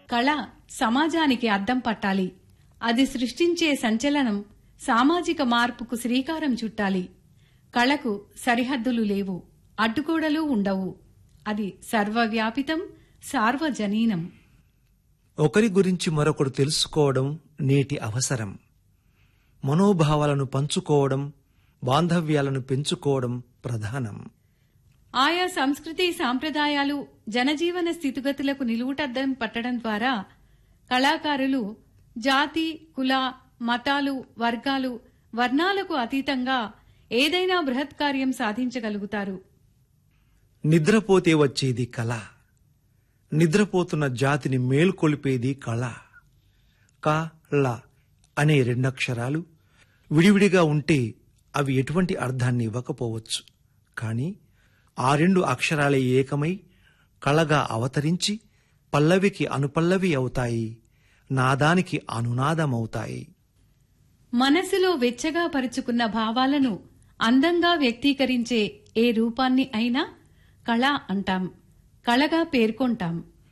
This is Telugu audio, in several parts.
కళ సమాజానికి అద్దం పట్టాలి అది సృష్టించే సంచలనం సామాజిక మార్పుకు శ్రీకారం చుట్టాలి కళకు సరిహద్దులు లేవు అడ్డుగోడలు ఉండవు అది సర్వవ్యాపితం సార్వజనీనం ఒకరి గురించి మరొకరు తెలుసుకోవడం నేటి అవసరం మనోభావాలను పంచుకోవడం బాంధవ్యాలను పెంచుకోవడం ప్రధానం ఆయా సంస్కృతి సాంప్రదాయాలు జనజీవన స్థితిగతులకు నిలువుటద్దం పట్టడం ద్వారా కళాకారులు జాతి కుల మతాలు వర్గాలు వర్ణాలకు అతీతంగా ఏదైనా బృహత్ కార్యం సాధించగలుగుతారు నిద్రపోతే వచ్చేది కళ నిద్రపోతున్న జాతిని మేల్కొలిపేది కళ క ల అనే రెండక్షరాలు విడివిడిగా ఉంటే అవి ఎటువంటి అర్థాన్ని ఇవ్వకపోవచ్చు కానీ ఆ రెండు అక్షరాలే ఏకమై కళగా అవతరించి పల్లవికి అనుపల్లవి అవుతాయి నాదానికి అనునాదమవుతాయి మనసులో వెచ్చగా పరుచుకున్న భావాలను అందంగా వ్యక్తీకరించే ఏ రూపాన్ని అయినా కళ అంటాం కళగా పేర్కొంటాం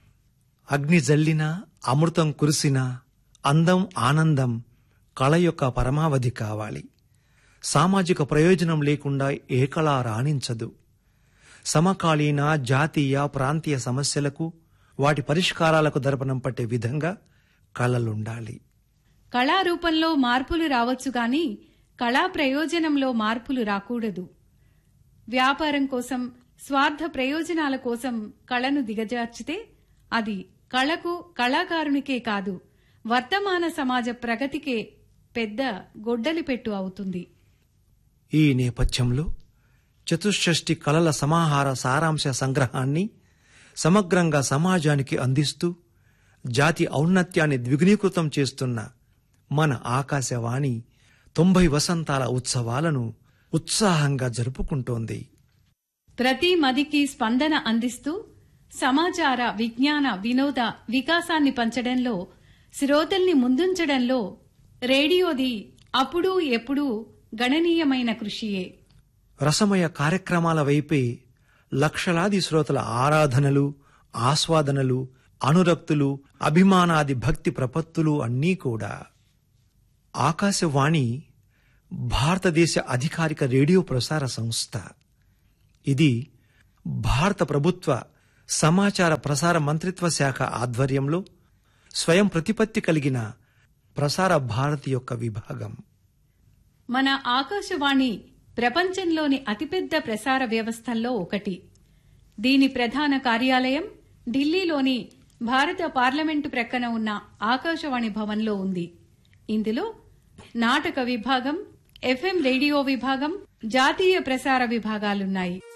అగ్ని జల్లినా అమృతం కురిసినా అందం ఆనందం కళ యొక్క పరమావధి కావాలి సామాజిక ప్రయోజనం లేకుండా ఏ కళ రాణించదు సమకాలీన జాతీయ ప్రాంతీయ సమస్యలకు వాటి పరిష్కారాలకు దర్పణం పట్టే విధంగా కళలుండాలి కళారూపంలో మార్పులు రావచ్చు గాని కళా ప్రయోజనంలో మార్పులు రాకూడదు వ్యాపారం కోసం స్వార్థ ప్రయోజనాల కోసం కళను దిగజార్చితే అది కళకు కళాకారునికే కాదు వర్తమాన సమాజ ప్రగతికే పెద్ద గొడ్డలిపెట్టు అవుతుంది ఈ నేపథ్యంలో చతుషష్ఠి కళల సమాహార సారాంశ సంగ్రహాన్ని సమగ్రంగా సమాజానికి అందిస్తూ జాతి ఔన్నత్యాన్ని ద్విగుణీకృతం చేస్తున్న మన ఆకాశవాణి తొంభై వసంతాల ఉత్సవాలను ఉత్సాహంగా జరుపుకుంటోంది ప్రతి మదికి స్పందన అందిస్తూ సమాచార విజ్ఞాన వినోద వికాసాన్ని పంచడంలో శ్రోతల్ని ముందుంచడంలో రేడియోది అప్పుడు ఎప్పుడూ గణనీయమైన కృషియే రసమయ కార్యక్రమాల వైపే లక్షలాది శ్రోతల ఆరాధనలు ఆస్వాదనలు అనురక్తులు అభిమానాది భక్తి ప్రపత్తులు అన్నీ కూడా ఆకాశవాణి భారతదేశ అధికారిక రేడియో ప్రసార సంస్థ ఇది భారత ప్రభుత్వ సమాచార ప్రసార మంత్రిత్వ శాఖ ఆధ్వర్యంలో స్వయం ప్రతిపత్తి కలిగిన ప్రసార భారతి యొక్క విభాగం మన ఆకాశవాణి ప్రపంచంలోని అతిపెద్ద ప్రసార వ్యవస్థల్లో ఒకటి దీని ప్రధాన కార్యాలయం ఢిల్లీలోని భారత పార్లమెంటు ప్రక్కన ఉన్న ఆకాశవాణి భవన్లో ఉంది ఇందులో నాటక విభాగం ఎఫ్ఎం రేడియో విభాగం జాతీయ ప్రసార విభాగాలున్నాయి